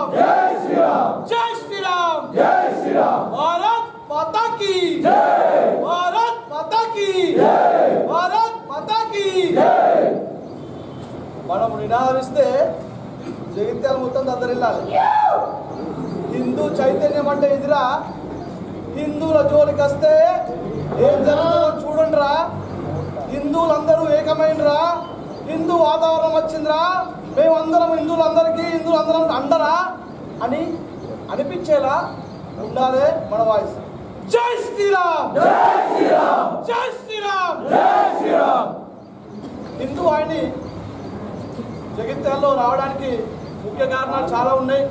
శ్రీరామ్ జై శ్రీరామ్ జై శ్రీరామ్ జై శ్రీరామ్ భారత్ మాతా కీ జై భారత్ మాతా కీ జై భారత్ మాతా కీ జై మనం నినాదిస్తే జగిత్యాల మొత్తం దద్దరిల్లాలి హిందూ చైతన్యం అంటే ఇదిరా హిందువుల జోలికి వస్తే ఏం జరుగుతుందో చూడండిరా హిందువులందరూ ఏకమైనరా హిందూ వాతావరణం వచ్చిందిరా మేమందరం హిందువులందరికీ హిందువులందరం అండరా అని అనిపించేలా ఉండాలి మన వాయిస్ జై శ్రీరామ్ జై శ్రీరామ్ జై శ్రీరామ్ జై శ్రీరామ్ హిందూ ఆయన్ని జగిత్యాల్లో రావడానికి ముఖ్య కారణాలు చాలా ఉన్నాయి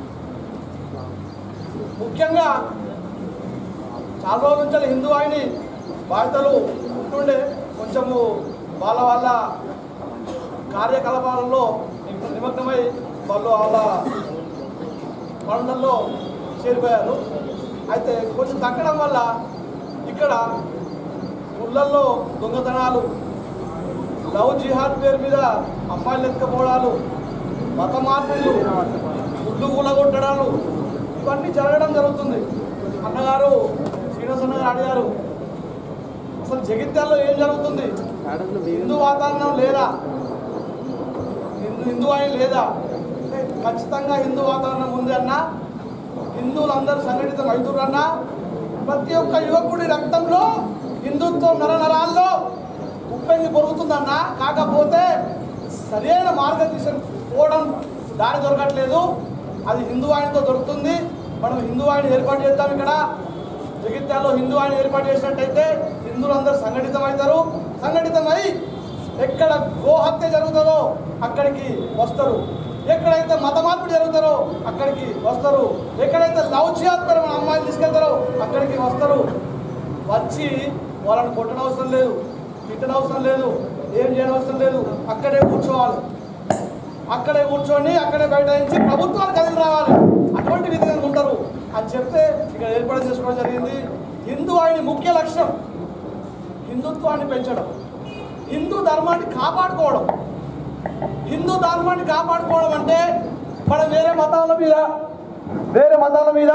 ముఖ్యంగా చాలా రోజుల నుంచి హిందూ ఆయని బాధ్యతలు ఉంటుండే కొంచెము వాళ్ళ వాళ్ళ కార్యకలాపాలలో నిమగ్నమై వాళ్ళు వాళ్ళ పనులలో చేరిపోయారు అయితే కొంచెం తగ్గడం వల్ల ఇక్కడ ఊళ్ళల్లో దొంగతనాలు లవ్ జిహాద్ పేరు మీద అమ్మాయిలు ఎత్తుకపోవడాలు మత మార్పులు గుడ్డు కూలగొట్టడాలు ఇవన్నీ జరగడం జరుగుతుంది అన్నగారు శ్రీనివాస అన్న గారు అడిగారు అసలు జగిత్యాల్లో ఏం జరుగుతుంది హిందూ వాతావరణం లేదా హిందూ హిందూ అని లేదా అంటే ఖచ్చితంగా హిందూ వాతావరణం ఉంది అన్న హిందువులందరూ సంఘటితం అవుతురన్నా ప్రతి ఒక్క యువకుడి రక్తంలో హిందుత్వం నర నరాల్లో ఉప్పెంగి పొరుగుతుందన్న కాకపోతే సరైన మార్గదర్శనం పోవడం దారి దొరకట్లేదు అది హిందూ ఆయనతో దొరుకుతుంది మనం హిందూ ఆయన ఏర్పాటు చేద్దాం ఇక్కడ జగిత్యాల్లో హిందూ ఆయన ఏర్పాటు చేసినట్టయితే హిందువులందరూ సంఘటితం అవుతారు సంఘటితమై ఎక్కడ గోహత్య జరుగుతుందో అక్కడికి వస్తారు ఎక్కడైతే మత మార్పు జరుగుతారో అక్కడికి వస్తారు ఎక్కడైతే లవ్ చేస్తారు మన అమ్మాయిలు తీసుకెళ్తారో అక్కడికి వస్తారు వచ్చి వాళ్ళని కొట్టనవసరం లేదు తిట్టనవసరం లేదు ఏం చేయనవసరం లేదు అక్కడే కూర్చోవాలి అక్కడే కూర్చొని అక్కడే బైఠాయించి ప్రభుత్వాలు కదిలి రావాలి అటువంటి విధంగా ఉంటారు అని చెప్తే ఇక్కడ ఏర్పాటు చేసుకోవడం జరిగింది హిందూ ఆయన ముఖ్య లక్ష్యం హిందుత్వాన్ని పెంచడం హిందూ ధర్మాన్ని కాపాడుకోవడం హిందూ ధర్మాన్ని కాపాడుకోవడం అంటే మనం వేరే మతాల మీద వేరే మతాల మీద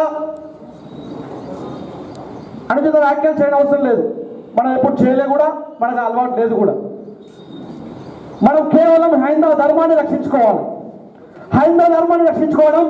అనుచిత వ్యాఖ్యలు చేయడం అవసరం లేదు మనం ఎప్పుడు చేయలే కూడా మనకు అలవాటు లేదు కూడా మనం కేవలం హైందవ ధర్మాన్ని రక్షించుకోవాలి హైందవ ధర్మాన్ని రక్షించుకోవడం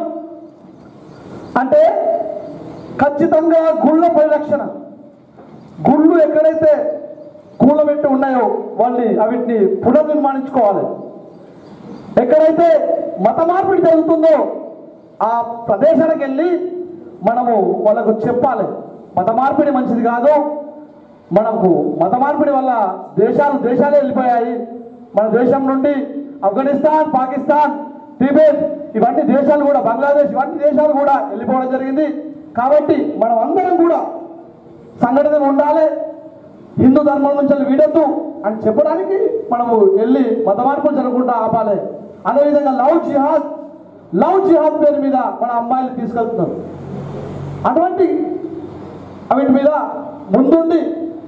అంటే ఖచ్చితంగా గుళ్ళ పరిరక్షణ గుళ్ళు ఎక్కడైతే కూలబెట్టి ఉన్నాయో వాళ్ళని అవిటిని పునర్నిర్మాణించుకోవాలి ఎక్కడైతే మత మార్పిడి జరుగుతుందో ఆ ప్రదేశానికి వెళ్ళి మనము వాళ్ళకు చెప్పాలి మత మార్పిడి మంచిది కాదు మనకు మత మార్పిడి వల్ల దేశాలు దేశాలే వెళ్ళిపోయాయి మన దేశం నుండి ఆఫ్ఘనిస్తాన్ పాకిస్తాన్ టిబెట్ ఇవన్నీ దేశాలు కూడా బంగ్లాదేశ్ ఇవన్నీ దేశాలు కూడా వెళ్ళిపోవడం జరిగింది కాబట్టి మనం అందరం కూడా సంఘటన ఉండాలి హిందూ ధర్మం నుంచి వెళ్ళి వీడొద్దు అని చెప్పడానికి మనము వెళ్ళి మత మార్పులు జరగకుండా ఆపాలి అదేవిధంగా లవ్ జిహాద్ లవ్ జిహాద్ పేరు మీద మన అమ్మాయిలు తీసుకెళ్తున్నారు అటువంటి వీటి మీద ముందుండి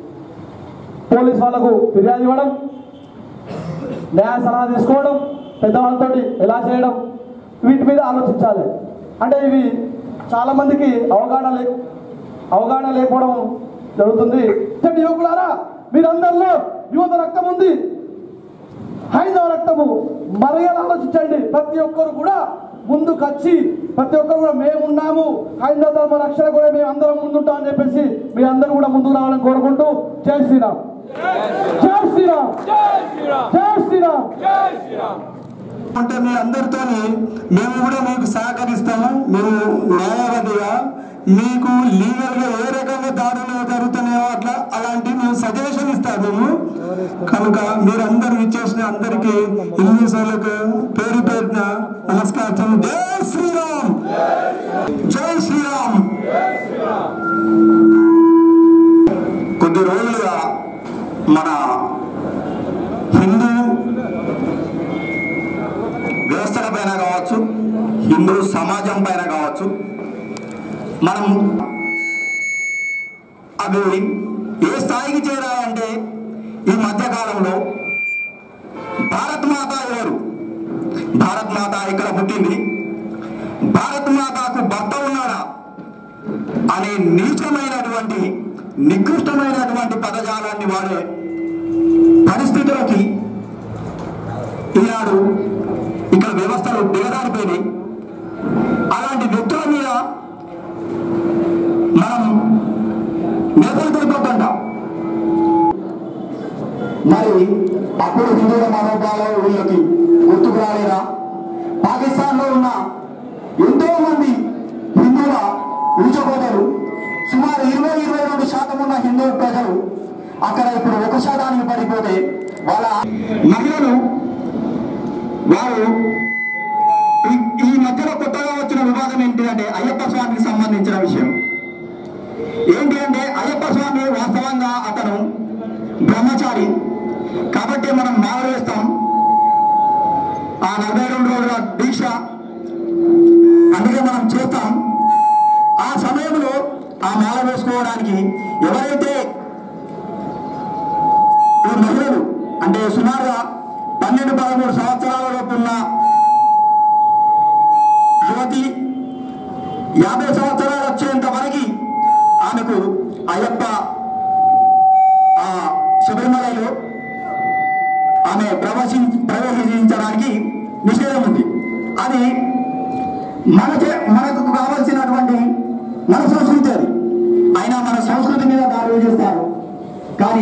పోలీస్ వాళ్ళకు ఫిర్యాదు ఇవ్వడం న్యాయ సలహా తీసుకోవడం పెద్దవాళ్ళతో ఎలా చేయడం వీటి మీద ఆలోచించాలి అంటే ఇవి చాలామందికి అవగాహన లే అవగాహన లేకపోవడం జరుగుతుంది చెప్పండి యువకులారా మీరందరిలో యువత రక్తం ఉంది హైందవ రక్తము మరగలు ఆలోచించండి ప్రతి ఒక్కరు కూడా ముందుకు వచ్చి ప్రతి ఒక్కరు కూడా మేము ఉన్నాము హైందవ ధర్మ రక్షణ కూడా మేము అందరం ముందుంటాం అని చెప్పేసి మీ అందరూ కూడా ముందుకు రావాలని కోరుకుంటూ జై శ్రీరామ్ జై శ్రీరామ్ జై శ్రీరామ్ అంటే మీ అందరితోని మేము కూడా మీకు సహకరిస్తాము మేము న్యాయవాదిగా మీకు లీగల్ గా ఏ రకంగా దాడులు జరుగుతున్నాయో అట్లా అలాంటి మేము సజెషన్ ఇస్తాము మేము కనుక మీరందరూ ఇచ్చేసిన అందరికి ఇంగ్లీష్ వాళ్ళకు పేరు పేరున నమస్కారం జై శ్రీరామ్ జై శ్రీరామ్ కొద్ది రోజులుగా మన హిందూ వ్యవస్థల పైన కావచ్చు హిందూ సమాజం పైన కావచ్చు మనం అవి ఏ స్థాయికి చేరాయంటే ఈ మధ్యకాలంలో భారత్ మాత ఎవరు భారత్ మాత ఇక్కడ పుట్టింది భారత్ మాతాకు భర్త ఉన్నాడా అనే నీచమైనటువంటి నికృష్టమైనటువంటి పదజాలాన్ని వాడే పరిస్థితులకి ఈనాడు ఇక్కడ వ్యవస్థలు దిగజారిపోయినాయి అలాంటి వ్యక్తుల మీద మనం నిరసన తెలిపోతుంటాం మరి అప్పుడు హిందువుల మనోభావాలు వీళ్ళకి గుర్తుకు రాలేదా పాకిస్తాన్ లో ఉన్న ఎంతో మంది హిందువుల ఉచకోతలు సుమారు ఇరవై ఇరవై రెండు శాతం ఉన్న హిందూ ప్రజలు అక్కడ ఇప్పుడు ఒక శాతానికి పడిపోతే వాళ్ళ మహిళలు వారు ఈ- ఈ మధ్యలో కొత్తగా వచ్చిన వివాదం ఏంటిదంటే అయ్యప్ప స్వామికి సంబంధించిన విషయం ఏంటి అంటే అయ్యప్ప స్వామి వాస్తవంగా అతను బ్రహ్మచారి కాబట్టి మనం మాల వేస్తాం ఆ నలభై రెండు రోజుల దీక్ష అందుకే మనం చేస్తాం ఆ సమయంలో ఆ మాల వేసుకోవడానికి ఎవరైతే ఈ మహిళలు అంటే సుమారుగా పన్నెండు పదమూడు సంవత్సరాల లోపు ఉన్న యువతి యాభై సంవత్సరాలు వచ్చేంత వరకు ఆమెకు అయ్యప్ప ఆ శబరిమలలో ఆమె ప్రవేశి ప్రవేశించడానికి నిషేధం ఉంది అది మన చే- మనకు కావలసినటువంటి మన సంస్కృతి అది అయినా మన సంస్కృతి మీద దాడి చేస్తారు కానీ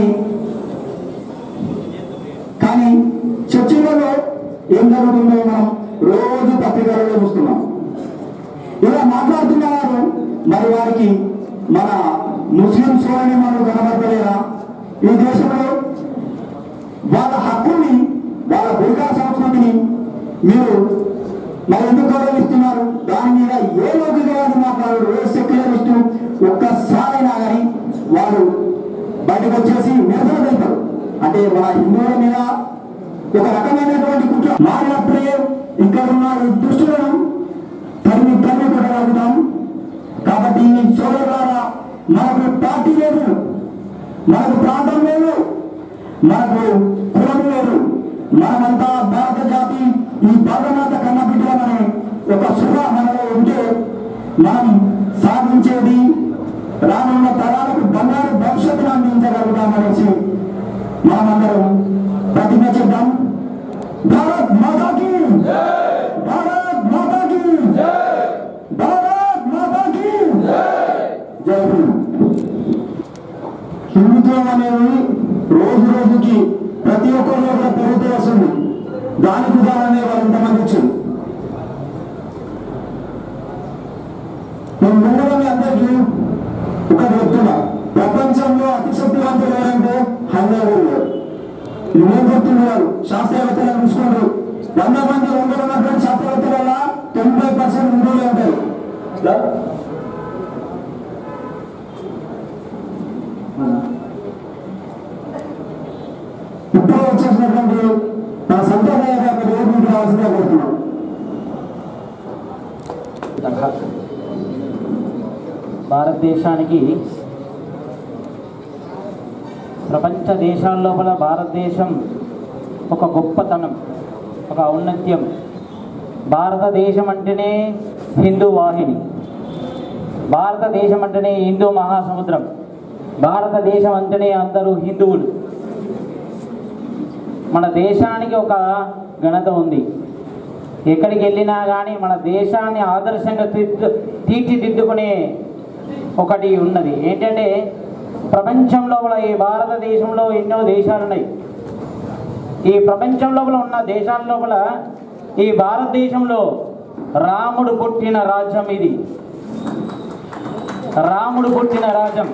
కానీ చర్చిలలో ఏం జరుగుతుందో మనం రోజు పత్రికలలో చూస్తున్నాం ఇలా మాట్లాడుతున్న వారు మరి వారికి మన ముస్లిం సోదరి మనం కనబడలేరా ఈ దేశంలో వాళ్ళ హక్కుల్ని వాళ్ళ బుర్కా సంస్కృతిని మీరు మరి ఎందుకు గౌరవిస్తున్నారు దాని మీద ఏ లౌకికవాది మాట్లాడరు ఏ సెక్యులరిస్టు ఒక్కసారైనా కానీ వాళ్ళు బయటకు వచ్చేసి నిరసన తెలుపుతారు అంటే మన హిందువుల మీద ఒక రకమైనటువంటి కుట్ర మారినప్పుడే ఇక్కడ ఉన్న ఈ దుష్టులను తరిమి తరిమి కొట్టగలుగుతాం కాబట్టి ఈ సోదరులారా మనకు పార్టీ లేదు మనకు ప్రాంతం లేదు మనకు కులం లేదు మనమంతా భారత జాతి ఈ భారతమాత కన్న బిడ్డలమనే ఒక శుభ మనలో ఉంటే మనం సాధించేది రానున్న తరాలకు బంగారు భవిష్యత్తును అందించగలుగుతామనేసి మనమందరం ప్రతిజ్ఞ చేద్దాం భారత్ మాతాకి భారత్ మాతాకి భారత్ మాతాకి జై హింద్ హిందుత్వం అనేది రోజు రోజుకి ప్రతి ఒక్కరిలో కూడా పెరుగుతూ వస్తుంది దానికి ఉదాహరణ వాళ్ళు ఇంతమంది వచ్చారు నేను ముందుగా మీ అందరికీ ఒకటి చెప్తున్నా ప్రపంచంలో అతి శక్తివంతులు ఎవరంటే హైదరాబాద్ గారు ఇవేం చెప్తున్నారు శాస్త్రవేత్తలను చూసుకుంటారు వంద మంది వందల ఉన్నటువంటి శాస్త్రవేత్తల వల్ల తొంభై పర్సెంట్ హిందువులే ఉంటారు ఇప్పుడు వచ్చేసినటువంటి నా సంప్రదాయ గారిని ఓపెన్ రావాల్సిందిగా కోరుతున్నాను భారతదేశానికి ప్రపంచ దేశాల లోపల భారతదేశం ఒక గొప్పతనం ఒక ఔన్నత్యం భారతదేశం అంటేనే హిందూ వాహిని భారతదేశం అంటేనే హిందూ మహాసముద్రం భారతదేశం అంటేనే అందరూ హిందువులు మన దేశానికి ఒక ఘనత ఉంది ఎక్కడికి వెళ్ళినా కానీ మన దేశాన్ని ఆదర్శంగా తీర్చి తీర్చిదిద్దుకునే ఒకటి ఉన్నది ఏంటంటే ప్రపంచంలో కూడా ఈ భారతదేశంలో ఎన్నో దేశాలు ఉన్నాయి ఈ ప్రపంచం లోపల ఉన్న దేశాల లోపల ఈ భారతదేశంలో రాముడు పుట్టిన రాజ్యం ఇది రాముడు పుట్టిన రాజ్యం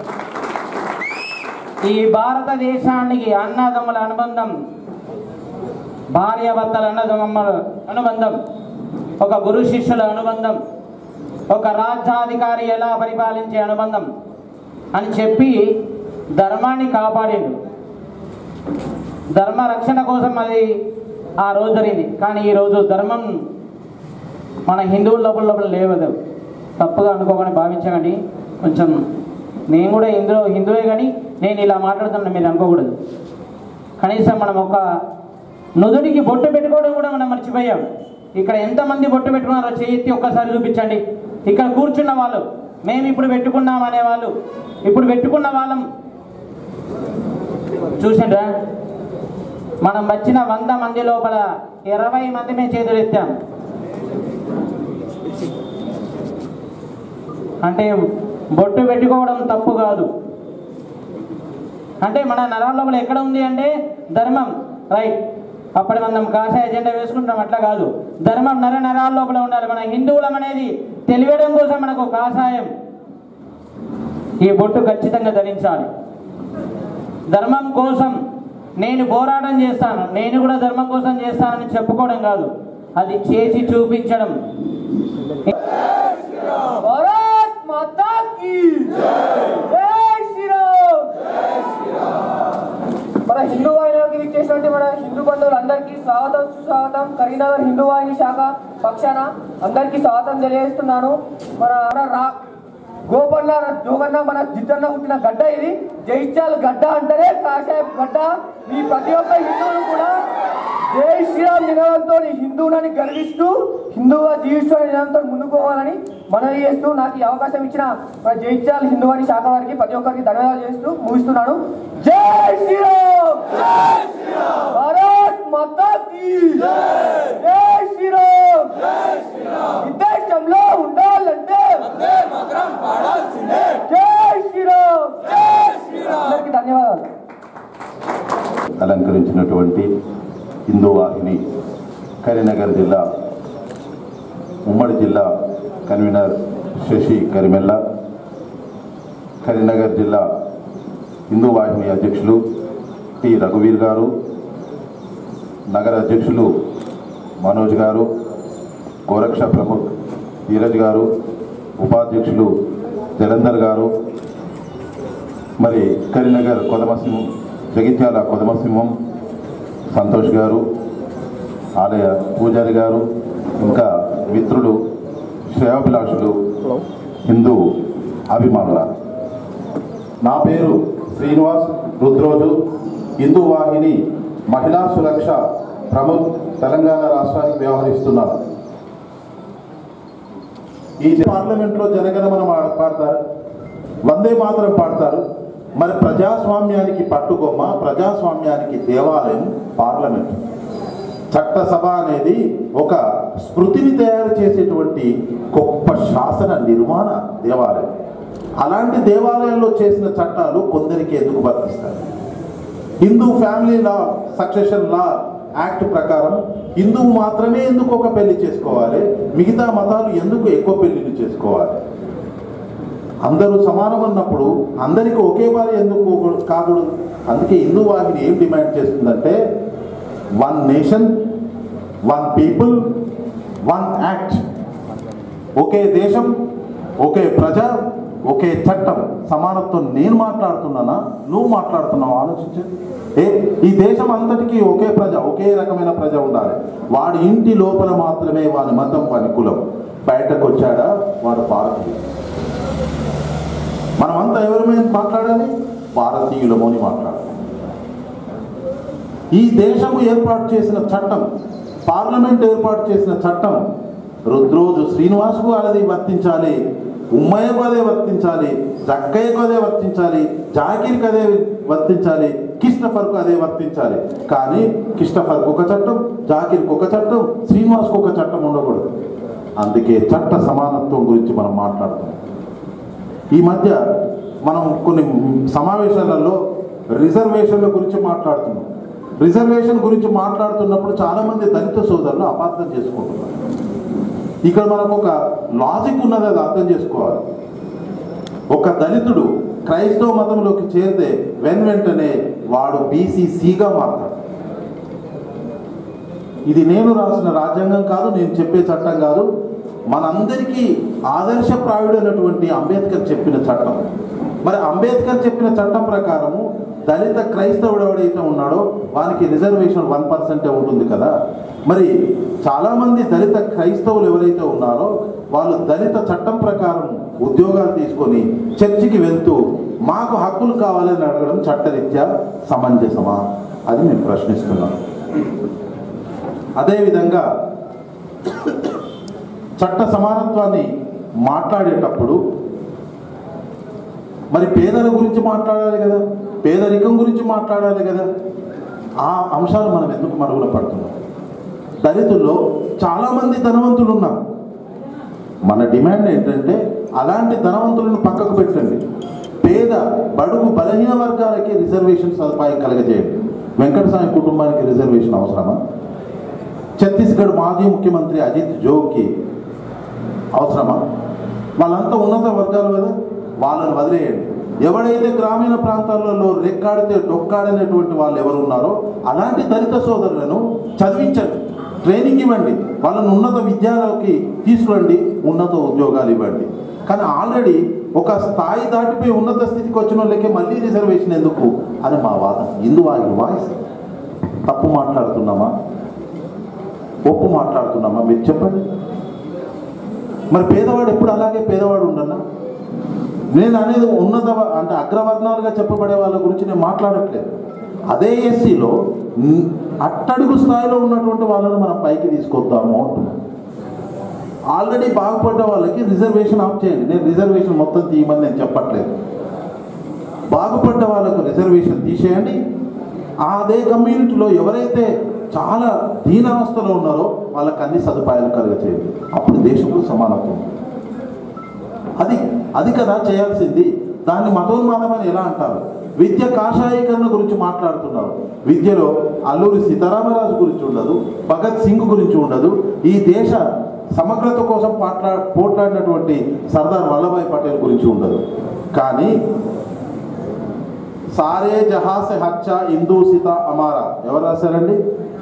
ఈ భారతదేశానికి అన్నదమ్ముల అనుబంధం భార్యాభర్తల అన్నదమ్ముల అనుబంధం ఒక గురు శిష్యుల అనుబంధం ఒక రాజ్యాధికారి ఎలా పరిపాలించే అనుబంధం అని చెప్పి ధర్మాన్ని కాపాడిండు ధర్మ రక్షణ కోసం అది ఆ రోజు జరిగింది కానీ ఈరోజు ధర్మం మన హిందువుల లోపల లోపల లేవదు తప్పుగా అనుకోమని భావించకండి కొంచెం నేను కూడా హిందూ హిందువే కానీ నేను ఇలా మాట్లాడుతున్నా మీరు అనుకోకూడదు కనీసం మనం ఒక నుదుడికి బొట్టు పెట్టుకోవడం కూడా మనం మర్చిపోయాం ఇక్కడ ఎంతమంది బొట్టు పెట్టుకున్నారో చేతి ఒక్కసారి చూపించండి ఇక్కడ కూర్చున్న వాళ్ళు మేము ఇప్పుడు పెట్టుకున్నాం అనే వాళ్ళు ఇప్పుడు పెట్టుకున్న వాళ్ళం చూసిండ్రా మనం వచ్చిన వంద మంది లోపల ఇరవై మంది మేము చేతులు ఎత్తాం అంటే బొట్టు పెట్టుకోవడం తప్పు కాదు అంటే మన నరాల లోపల ఎక్కడ ఉంది అంటే ధర్మం రైట్ అప్పటి మనం కాషాయ ఎజెండా వేసుకుంటాం అట్లా కాదు ధర్మం నర నరాల లోపల ఉండాలి మన హిందువులం అనేది తెలియడం కోసం మనకు కాషాయం ఈ బొట్టు ఖచ్చితంగా ధరించాలి ధర్మం కోసం నేను పోరాటం చేస్తాను నేను కూడా ధర్మం కోసం చేస్తానని చెప్పుకోవడం కాదు అది చేసి చూపించడం భారత్ మాతా కీ జై శ్రీరామ్ మన హిందూ వాహినిలోకి విచ్చేసినటువంటి మన హిందూ బంధువులందరికీ స్వాగతం సుస్వాగతం కరీంనగర్ హిందూ వాహిని శాఖ పక్షాన అందరికీ స్వాగతం తెలియజేస్తున్నాను మన మన రా గోపన్న జోగన్న మన జిద్దన్న పుట్టిన గడ్డ ఇది జైత్యాల గడ్డ అంటేనే కాషాయ గడ్డ ఈ ప్రతి ఒక్క హిందువులు కూడా జై శ్రీరామ్ నినాదంతో హిందువులని గర్విస్తూ హిందువుగా జీవిస్తున్న నినాదంతో ముందుకు పోవాలని మనవి చేస్తూ నాకు ఈ అవకాశం ఇచ్చిన మన జైత్యాల హిందూ అని శాఖ వారికి ప్రతి ఒక్కరికి ధన్యవాదాలు చేస్తూ ముగిస్తున్నాను జై శ్రీరామ్ భారత్ మాతా కీ జై శ్రీరామ్ ఈ దేశంలో ఉండాలంటే జై శ్రీరామ్ అందరికీ ధన్యవాదాలు అలంకరించినటువంటి హిందూ వాహిని కరీంనగర్ జిల్లా ఉమ్మడి జిల్లా కన్వీనర్ శశి కరిమెల్ల కరీంనగర్ జిల్లా హిందూ వాహిని అధ్యక్షులు టి రఘువీర్ గారు నగర అధ్యక్షులు మనోజ్ గారు గోరక్ష ప్రముఖ్ ధీరజ్ గారు ఉపాధ్యక్షులు జలంధర్ గారు మరి కరీంనగర్ కొదమసింహం జగిత్యాల కొదమసింహం సంతోష్ గారు ఆలయ పూజారి గారు ఇంకా మిత్రులు శ్రేయాభిలాషులు హిందూ అభిమానుల నా పేరు శ్రీనివాస్ రుద్రోజు హిందూ వాహిని మహిళా సురక్ష ప్రముఖ్ తెలంగాణ రాష్ట్రానికి వ్యవహరిస్తున్నాను ఈ పార్లమెంట్లో జనగణమన పా- పాడతారు వందే మాత్రం పాడతారు మరి ప్రజాస్వామ్యానికి పట్టుకొమ్మ ప్రజాస్వామ్యానికి దేవాలయం పార్లమెంట్ చట్టసభ అనేది ఒక స్మృతిని తయారు చేసేటువంటి గొప్ప శాసన నిర్మాణ దేవాలయం అలాంటి దేవాలయంలో చేసిన చట్టాలు కొందరికి ఎందుకు వర్తిస్తాయి Hindu family law succession law act ప్రకారం హిందువు మాత్రమే ఎందుకు ఒక పెళ్లి చేసుకోవాలి మిగతా మతాలు ఎందుకు ఎక్కువ పెళ్లిళ్ళు చేసుకోవాలి అందరూ సమానం అన్నప్పుడు అందరికీ ఒకే భార్య ఎందుకు కాకూడదు అందుకే హిందూ వాహిని ఏం డిమాండ్ చేస్తుందంటే one nation one people one act ఒకే దేశం ఒకే ప్రజ ఒకే చట్టం సమానత్వం నేను మాట్లాడుతున్నానా నువ్వు మాట్లాడుతున్నావు ఆలోచించు ఏ ఈ దేశం అంతటికీ ఒకే ప్రజ ఒకే రకమైన ప్రజ ఉండాలి వాడి ఇంటి లోపల మాత్రమే వాని మతం వాని కులం బయటకు వచ్చాడా వాడు భారతీయుడు మనమంతా ఎవరి మీద మాట్లాడాలి భారతీయులము అని మాట్లాడాలి ఈ దేశము ఏర్పాటు చేసిన చట్టం పార్లమెంట్ ఏర్పాటు చేసిన చట్టం రుద్రోజు శ్రీనివాసుకు అది వర్తించాలి ఉమ్మయ్యకు అదే వర్తించాలి జక్కయ్యకు అదే వర్తించాలి జాకిర్కి అదే వర్తించాలి కిష్టఫర్కు అదే వర్తించాలి కానీ కిష్టఫర్కు ఒక చట్టం జాకిర్కి ఒక చట్టం శ్రీనివాస్కు ఒక చట్టం ఉండకూడదు అందుకే చట్ట సమానత్వం గురించి మనం మాట్లాడుతున్నాం ఈ మధ్య మనం కొన్ని సమావేశాలలో రిజర్వేషన్ల గురించి మాట్లాడుతున్నాం రిజర్వేషన్ గురించి మాట్లాడుతున్నప్పుడు చాలామంది దళిత సోదరులు అపార్థం చేసుకుంటున్నారు ఇక్కడ మనకు ఒక లాజిక్ ఉన్నది అది అర్థం చేసుకోవాలి ఒక దళితుడు క్రైస్తవ మతంలోకి చేరితే వెన్ వెంటనే వాడు బీసీసీగా మారతాడు ఇది నేను రాసిన రాజ్యాంగం కాదు నేను చెప్పే చట్టం కాదు మనందరికీ ఆదర్శప్రాయుడైనటువంటి అంబేద్కర్ చెప్పిన చట్టం మరి అంబేద్కర్ చెప్పిన చట్టం ప్రకారము దళిత క్రైస్తవుడు ఎవడైతే ఉన్నాడో వానికి రిజర్వేషన్ వన్ పర్సెంటే ఉంటుంది కదా మరి చాలామంది దళిత క్రైస్తవులు ఎవరైతే ఉన్నారో వాళ్ళు దళిత చట్టం ప్రకారం ఉద్యోగాలు తీసుకొని చర్చికి వెళ్తూ మాకు హక్కులు కావాలని అడగడం చట్టరీత్యా సమంజసమా అది మేము ప్రశ్నిస్తున్నాం అదేవిధంగా చట్ట సమానత్వాన్ని మాట్లాడేటప్పుడు మరి పేదల గురించి మాట్లాడాలి కదా పేదరికం గురించి మాట్లాడాలి కదా ఆ అంశాలు మనం ఎందుకు మరుగున పడుతున్నాం దళితుల్లో చాలామంది ధనవంతులు ఉన్నారు మన డిమాండ్ ఏంటంటే అలాంటి ధనవంతులను పక్కకు పెట్టండి పేద బడుగు బలహీన వర్గాలకి రిజర్వేషన్ సదుపాయం కలగజేయండి వెంకటస్వామి కుటుంబానికి రిజర్వేషన్ అవసరమా ఛత్తీస్గఢ్ మాజీ ముఖ్యమంత్రి అజిత్ జోగ్కి అవసరమా వాళ్ళంతా ఉన్నత వర్గాలు కదా వాళ్ళని వదిలేయండి ఎవడైతే గ్రామీణ ప్రాంతాలలో రెక్కాడితే డొక్కాడనేటువంటి వాళ్ళు ఎవరు ఉన్నారో అలాంటి దళిత సోదరులను చదివించండి ట్రైనింగ్ ఇవ్వండి వాళ్ళని ఉన్నత విద్యాలకి తీసుకురండి ఉన్నత ఉద్యోగాలు ఇవ్వండి కానీ ఆల్రెడీ ఒక స్థాయి దాటిపోయి ఉన్నత స్థితికి వచ్చిన వాళ్ళకే మళ్ళీ రిజర్వేషన్ ఎందుకు అని మా వాదన ఇందు వారి వాయిస్ తప్పు మాట్లాడుతున్నామా ఒప్పు మాట్లాడుతున్నామా మీరు చెప్పండి మరి పేదవాడు ఎప్పుడు అలాగే పేదవాడు ఉండన్నా నేను అనేది ఉన్నత వ- అంటే అగ్రవర్ణాలుగా చెప్పబడే వాళ్ళ గురించి నేను మాట్లాడట్లేదు అదే ఎస్సీలో అట్టడుగు స్థాయిలో ఉన్నటువంటి వాళ్ళని మనం పైకి తీసుకొద్దాము అంటున్నాం ఆల్రెడీ బాగుపడ్డ వాళ్ళకి రిజర్వేషన్ ఆఫ్ చేయండి నేను రిజర్వేషన్ మొత్తం తీయమని నేను చెప్పట్లేదు బాగుపడ్డ వాళ్ళకు రిజర్వేషన్ తీసేయండి ఆ అదే కమ్యూనిటీలో ఎవరైతే చాలా దీనావస్థలో ఉన్నారో వాళ్ళకి అన్ని సదుపాయాలు కలుగచేయండి అప్పుడు దేశంలో సమానత్వం ఉంటుంది. అది అది కదా చేయాల్సింది దాన్ని మతోన్మాదం అని ఎలా అంటారు విద్య కాషాయీకరణ గురించి మాట్లాడుతున్నారు విద్యలో అల్లూరి సీతారామరాజు గురించి ఉండదు భగత్ సింగ్ గురించి ఉండదు ఈ దేశ సమగ్రత కోసం పాట్లా పోట్లాడినటువంటి సర్దార్ వల్లభాయ్ పటేల్ గురించి ఉండదు కానీ సారే జహాసే హచ్చ హిందూ సీత అమారా ఎవరు రాశారండి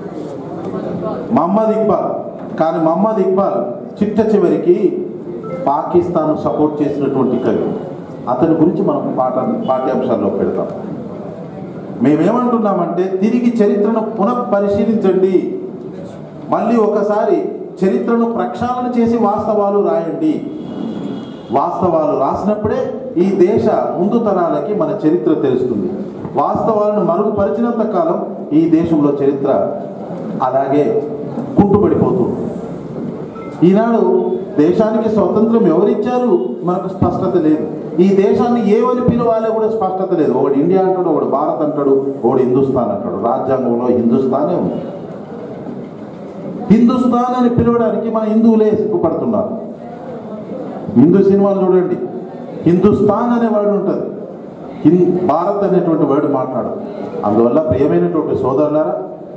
మహమ్మద్ ఇక్బాల్ కానీ మహమ్మద్ ఇక్బాల్ చిట్ట చివరికి పాకిస్తాన్ సపోర్ట్ చేసినటువంటి కవి అతని గురించి మనం పాఠ పాఠ్యాంశాల్లో పెడతాం మేమేమంటున్నామంటే తిరిగి చరిత్రను పునఃపరిశీలించండి మళ్ళీ ఒకసారి చరిత్రను ప్రక్షాళన చేసి వాస్తవాలు రాయండి వాస్తవాలు రాసినప్పుడే ఈ దేశ ముందు తరాలకి మన చరిత్ర తెలుస్తుంది వాస్తవాలను మరుగుపరిచినంత కాలం ఈ దేశంలో చరిత్ర అలాగే కుంటుపడిపోతుంది ఈనాడు దేశానికి స్వతంత్రం ఎవరిచ్చారు మనకు స్పష్టత లేదు ఈ దేశాన్ని ఏమని పిలవాలో కూడా స్పష్టత లేదు ఒకడు ఇండియా అంటాడు ఒకడు భారత్ అంటాడు ఒకడు హిందుస్థాన్ అంటాడు రాజ్యాంగంలో హిందుస్థానే ఉంది హిందుస్థాన్ అని పిలవడానికి మన హిందువులే సిగ్గుపడుతున్నారు హిందూ సినిమాలు చూడండి హిందుస్థాన్ అనే వర్డ్ ఉంటుంది హిన్ భారత్ అనేటువంటి వర్డ్ మాట్లాడు అందువల్ల ప్రియమైనటువంటి సోదరులారా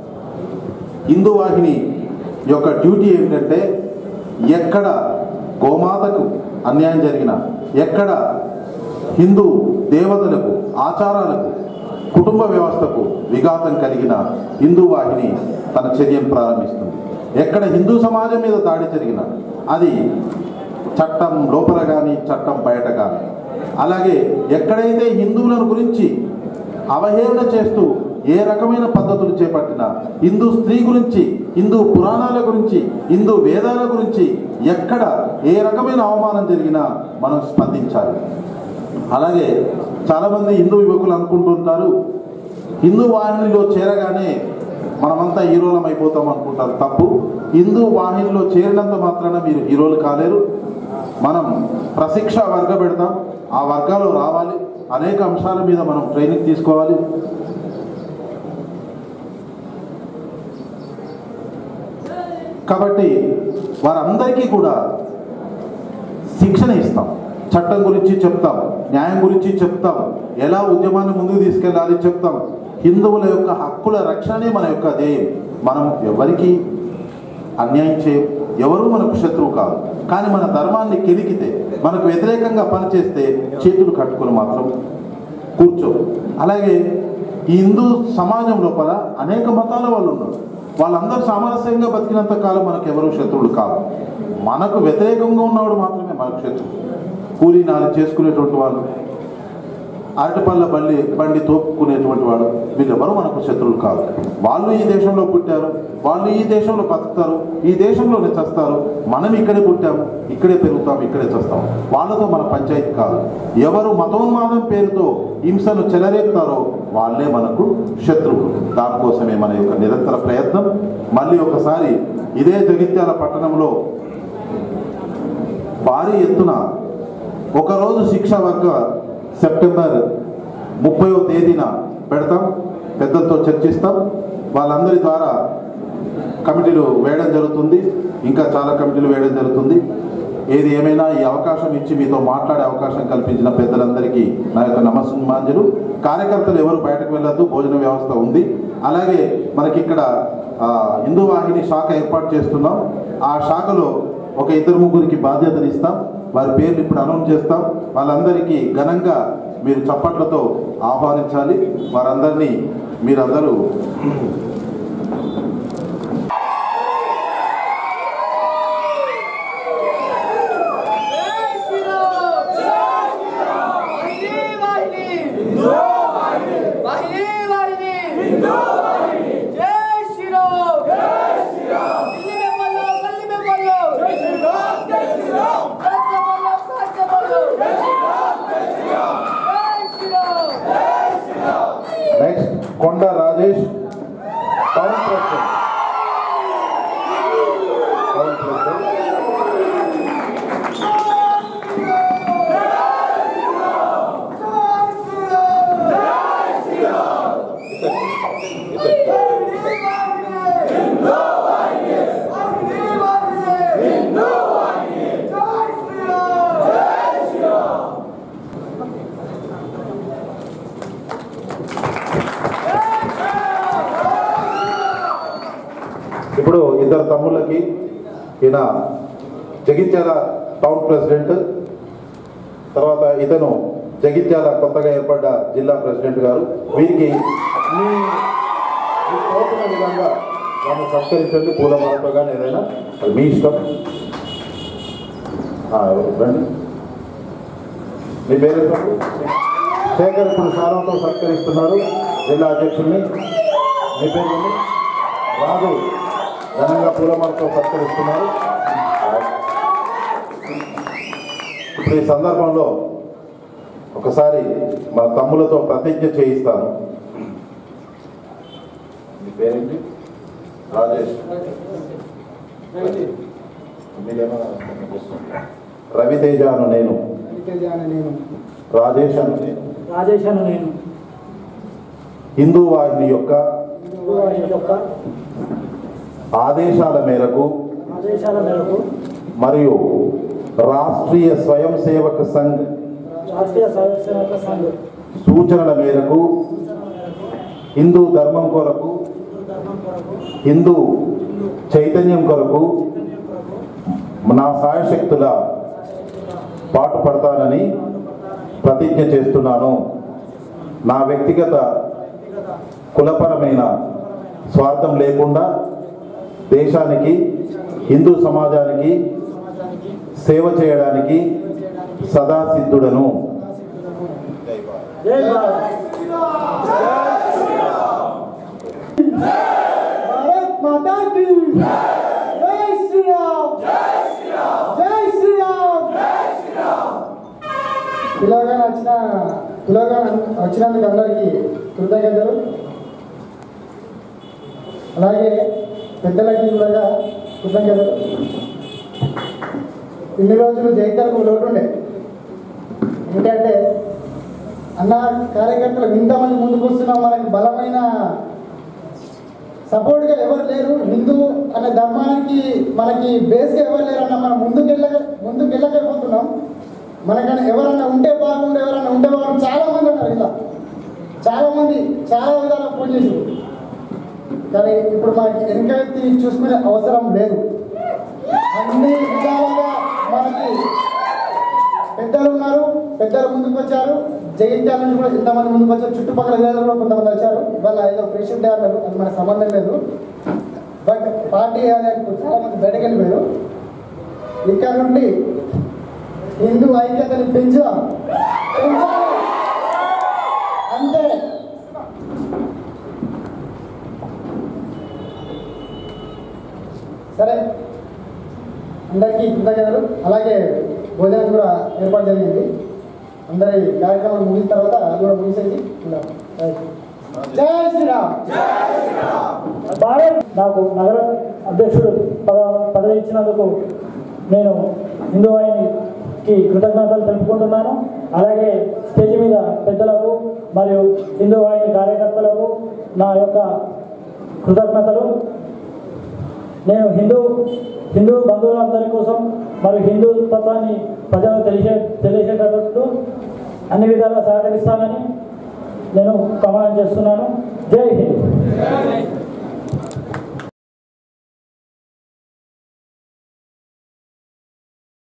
హిందూ వాహిని యొక్క డ్యూటీ ఏంటంటే ఎక్కడ గోమాతకు అన్యాయం జరిగినా ఎక్కడ హిందూ దేవతలకు ఆచారాలకు కుటుంబ వ్యవస్థకు విఘాతం కలిగిన హిందూ వాహిని తన చర్యను ప్రారంభిస్తుంది ఎక్కడ హిందూ సమాజం మీద దాడి జరిగినా అది చట్టం లోపల కానీ చట్టం బయట కానీ అలాగే ఎక్కడైతే హిందువులను గురించి అవహేళన చేస్తూ ఏ రకమైన పద్ధతులు చేపట్టినా హిందూ స్త్రీ గురించి హిందూ పురాణాల గురించి హిందూ వేదాల గురించి ఎక్కడ ఏ రకమైన అవమానం జరిగినా మనం స్పందించాలి అలాగే చాలామంది హిందూ యువకులు అనుకుంటుంటారు హిందూ వాహినిలో చేరగానే మనమంతా హీరోలం అయిపోతాం అనుకుంటారు తప్పు హిందూ వాహినిలో చేరినంత మాత్రాన మీరు హీరోలు కాలేరు మనం ప్రశిక్ష వర్గ పెడతాం ఆ వర్గాలు రావాలి అనేక అంశాల మీద మనం ట్రైనింగ్ తీసుకోవాలి కాబట్టి వారందరికీ కూడా శిక్షణ ఇస్తాం చట్టం గురించి చెప్తాం న్యాయం గురించి చెప్తాం ఎలా ఉద్యమాన్ని ముందుకు తీసుకెళ్ళాలి చెప్తాం హిందువుల యొక్క హక్కుల రక్షణే మన యొక్క ధ్యేయం మనం ఎవరికి అన్యాయం చేయం ఎవరు మనకు శత్రువు కాదు కానీ మన ధర్మాన్ని కెలికితే మనకు వ్యతిరేకంగా పనిచేస్తే చేతులు కట్టుకొని మాత్రం కూర్చో అలాగే ఈ హిందూ సమాజం లోపల అనేక మతాల వాళ్ళు ఉన్నారు వాళ్ళందరూ సామరస్యంగా బతికినంత కాలం మనకు ఎవరు శత్రువులు కాదు మనకు వ్యతిరేకంగా ఉన్నవాడు మాత్రమే మనకు శత్రువు కూలీ నాలు చేసుకునేటువంటి వాళ్ళు అరటిపళ్ళ బండి బండి తోపుకునేటువంటి వాడు వీళ్ళెవరు మనకు శత్రువులు కాదు వాళ్ళు ఈ దేశంలో పుట్టారు వాళ్ళు ఈ దేశంలో బతుకుతారు ఈ దేశంలోనే చస్తారు మనం ఇక్కడే పుట్టాము ఇక్కడే పెరుగుతాం ఇక్కడే చస్తాం వాళ్ళతో మన పంచాయతీ కాదు ఎవరు మతోన్మాదం పేరుతో హింసను చెలరేపుతారో వాళ్ళే మనకు శత్రువులు దానికోసమే మన యొక్క నిరంతర ప్రయత్నం మళ్ళీ ఒకసారి ఇదే జగిత్యాల పట్టణంలో భారీ ఎత్తున ఒకరోజు శిక్ష వర్గ సెప్టెంబర్ ముప్పైవ తేదీన పెడతాం పెద్దలతో చర్చిస్తాం వాళ్ళందరి ద్వారా కమిటీలు వేయడం జరుగుతుంది ఇంకా చాలా కమిటీలు వేయడం జరుగుతుంది ఏది ఏమైనా ఈ అవకాశం ఇచ్చి మీతో మాట్లాడే అవకాశం కల్పించిన పెద్దలందరికీ నా యొక్క నమస్సుమాంజలు కార్యకర్తలు ఎవరు బయటకు వెళ్ళొద్దు భోజన వ్యవస్థ ఉంది అలాగే మనకి ఇక్కడ ఆ, హిందూ వాహిని శాఖ ఏర్పాటు చేస్తున్నాం ఆ శాఖలో ఒక ఇద్దరు ముగ్గురికి బాధ్యతలు ఇస్తాం వారి పేర్లు ఇప్పుడు అనౌన్స్ చేస్తాం వాళ్ళందరికీ ఘనంగా మీరు చప్పట్లతో ఆహ్వానించాలి వారందరినీ మీరందరూ next Konda Rajesh town president town president ఇప్పుడు ఇద్దరు తమ్ముళ్ళకి ఈయన జగిత్యాల టౌన్ ప్రెసిడెంట్ తర్వాత ఇతను జగిత్యాల కొత్తగా ఏర్పడ్డ జిల్లా ప్రెసిడెంట్ గారు వీరికి మీ మీ తోచిన విధంగా వాళ్ళని సత్కరించండి పూల మాలతో కానీ ఏదైనా అది మీ ఇష్టం ఆ, ఎవరు? రండి మీ పేరు చెప్పండి. శేఖర్ ఇప్పుడు సారంతో సత్కరిస్తున్నారు జిల్లా అధ్యక్షుడిని మీ పేరు ఏంటి? రాజు ఘనంగా పూలమాలతో సత్కరిస్తున్నారు ఇప్పుడు ఈ సందర్భంలో ఒకసారి మన తమ్ములతో ప్రతిజ్ఞ చేయిస్తాను మీ పేరేంటి రాజేష్ మీరేమన్నా రవితేజ అను నేను నేను రాజేష్ అను నేను రాజేష్ అను నేను హిందూ వాహిని యొక్క హిందూ వాహిని యొక్క ఆదేశాల మేరకు ఆదేశాల మేరకు మరియు రాష్ట్రీయ స్వయం సేవక సంఘ్ రాష్ట్రీయ స్వయంసేవక సంఘ్ సూచనల మేరకు హిందూ ధర్మం కొరకు ధర్మం కొరకు హిందూ చైతన్యం కొరకు నా సాయశక్తుల పాటుపడతానని ప్రతిజ్ఞ చేస్తున్నాను నా వ్యక్తిగత కులపరమైన స్వార్థం లేకుండా దేశానికి హిందూ సమాజానికి సేవ చేయడానికి సదా సిద్ధుడను జై భారత్ భారత్ మాతా కీ జై శ్రీరామ్ జై శ్రీరామ్ జై శ్రీరామ్ పిలవగా వచ్చిన పిలవగా వచ్చినందుకు అందరికీ కృతజ్ఞతలు అలాగే పెద్దలకి కూడా కృతజ్ఞతలు ఇన్ని రోజులు జైత్యాలకు లోటు ఉండే ఏంటంటే అన్న కార్యకర్తలు ఇంతమంది ముందుకు వస్తున్నాం మనకి బలమైన సపోర్ట్గా ఎవరు లేరు హిందూ అనే ధర్మానికి మనకి బేస్గా ఎవరు లేరు అన్న మనం ముందుకు వెళ్ళక ముందుకు వెళ్ళకపోతున్నాం మనకన్నా ఎవరన్నా ఉంటే బాగుండు ఎవరన్నా ఉంటే బాగుండు చాలా మంది ఉన్నారు ఇలా చాలా మంది చాలా విధాలుగా ఫోన్ చేసి కానీ ఇప్పుడు మనకి వెనకెత్తి చూసుకునే అవసరం లేదు అన్ని విధాలుగా మనకి పెద్దలు ఉన్నారు పెద్దలు ముందుకు వచ్చారు జగిత్యాల నుంచి కూడా ఇంతమంది ముందుకు వచ్చారు చుట్టుపక్కల జిల్లాలో కూడా కొంతమంది వచ్చారు ఇవాళ ఏదో ఫ్రెండ్షిప్ డే అన్నారు అది మనకు సంబంధం లేదు బట్ పార్టీ అనేది చాలా మంది బయటకు వెళ్ళిపోయారు ఇక్కడ నుండి హిందూ ఐక్యతని పెంచుదాం పెంచాలి అంతే సరే అందరికీ కృతజ్ఞతలు అలాగే భోజనం కూడా ఏర్పాటు జరిగింది అందరి కార్యక్రమాలు ముగిసిన తర్వాత అది కూడా ముగిసేసి ఉన్నాం జై శ్రీరామ్ భారత్ నాకు నగర అధ్యక్షుడు పద పదవి ఇచ్చినందుకు నేను హిందూ వాహినికి కృతజ్ఞతలు తెలుపుకుంటున్నాను అలాగే స్టేజ్ మీద పెద్దలకు మరియు హిందూ వాహిని కార్యకర్తలకు నా యొక్క కృతజ్ఞతలు నేను హిందూ హిందూ బంధువులందరి కోసం మరియు హిందూ తత్వాన్ని ప్రజలకు తెలిసే తెలియజేటట్టు అన్ని విధాలుగా సహకరిస్తానని నేను ప్రమాణం చేస్తున్నాను జై హింద్